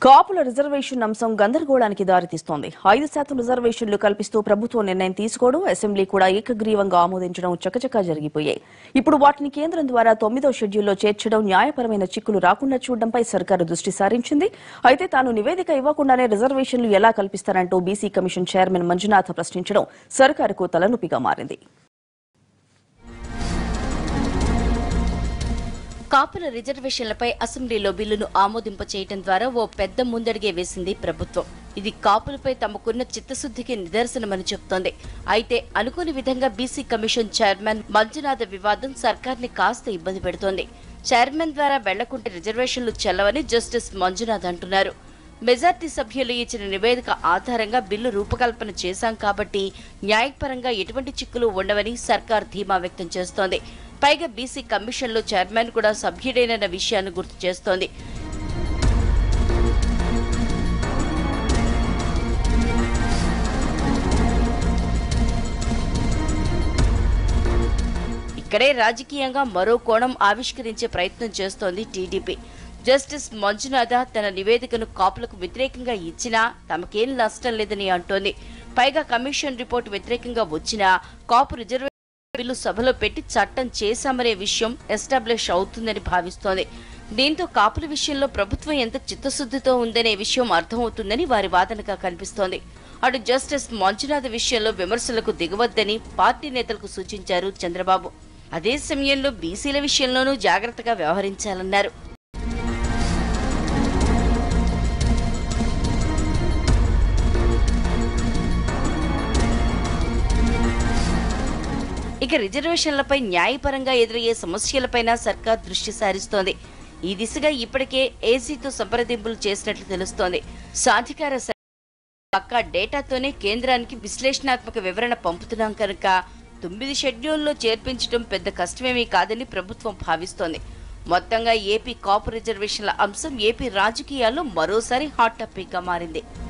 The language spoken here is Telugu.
కాపుల రిజర్వేషన్ అంశం గందరగోళానికి దారితీస్తోంది ఐదు శాతం రిజర్వేషన్లు కల్పిస్తూ ప్రభుత్వం నిర్ణయం తీసుకోవడం అసెంబ్లీ కూడా ఏకగ్రీవంగా ఆమోదించడం చకచకా జరిగిపోయాయి ఇప్పుడు వాటిని కేంద్రం ద్వారా తొమ్మిదో షెడ్యూల్లో చేర్చడం న్యాయపరమైన చిక్కులు రాకుండా చూడడంపై సర్కారు దృష్టి సారించింది అయితే తాను నివేదిక ఇవ్వకుండానే రిజర్వేషన్లు ఎలా కల్పిస్తారంటూ బీసీ కమిషన్ చైర్మన్ మంజునాథ్ ప్రశ్నించడం సర్కారుకు తలనొప్పిగా మారింది కాపుల రిజర్వేషన్లపై అసెంబ్లీలో బిల్లును ఆమోదింప చేయడం ద్వారా ఓ పెద్ద ముందడిగే వేసింది ప్రభుత్వం ఇది కాపులపై తమకున్న చిత్తశుద్ధికి నిదర్శనమని చెప్తోంది అయితే అనుకోని విధంగా బీసీ కమిషన్ చైర్మన్ మంజునాథ వివాదం సర్కార్ని కాస్త ఇబ్బంది పెడుతోంది చైర్మన్ ద్వారా వెళ్లకుంటే రిజర్వేషన్లు చెల్లవని జస్టిస్ మంజునాథ్ అంటున్నారు మెజార్టీ సభ్యులు ఇచ్చిన నివేదిక ఆధారంగా బిల్లు రూపకల్పన చేశాం కాబట్టి న్యాయపరంగా ఎటువంటి చిక్కులు ఉండవని సర్కార్ ధీమా వ్యక్తం చేస్తోంది పైగా బీసీ కమిషన్లో చైర్మన్ కూడా సభ్యుడేనన్న విషయాన్ని గుర్తు చేస్తోంది ఇక్కడే రాజకీయంగా మరో కోణం ఆవిష్కరించే ప్రయత్నం చేస్తోంది టీడీపీ జస్టిస్ మంజునాథ తన నివేదికను కాపులకు వ్యతిరేకంగా ఇచ్చినా తమకేం నష్టం లేదని అంటోంది పైగా కమిషన్ రిపోర్టు వ్యతిరేకంగా వచ్చినా కాపు రిజర్వేషన్ బిల్లు సభలో పెట్టి చట్టం చేశామనే విషయం ఎస్టాబ్లిష్ అవుతుందని భావిస్తోంది దీంతో కాపుల విషయంలో ప్రభుత్వం ఎంత చిత్తశుద్ధితో ఉందనే విషయం అర్థమవుతుందని వారి వాదనగా కనిపిస్తోంది అటు జస్టిస్ మంజునాథ్ విషయంలో విమర్శలకు దిగవద్దని పార్టీ నేతలకు సూచించారు చంద్రబాబు అదే సమయంలో బీసీల విషయంలోనూ జాగ్రత్తగా వ్యవహరించాలన్నారు ఇక రిజర్వేషన్లపై న్యాయపరంగా ఎదురయ్యే సమస్యలపైన సర్కార్ దృష్టి సారిస్తోంది ఈ దిశగా ఇప్పటికే ఏసీతో సంప్రదింపులు చేసినట్లు తెలుస్తోంది సాధికార శాఖ పక్కా డేటాతోనే కేంద్రానికి విశ్లేషణాత్మక వివరణ పంపుతున్నాం కనుక తొమ్మిది షెడ్యూల్లో చేర్పించడం పెద్ద కష్టమేమీ కాదని ప్రభుత్వం భావిస్తోంది మొత్తంగా ఏపీ కాపు రిజర్వేషన్ల అంశం ఏపీ రాజకీయాల్లో మరోసారి హాట్ టాపిక్ గా మారింది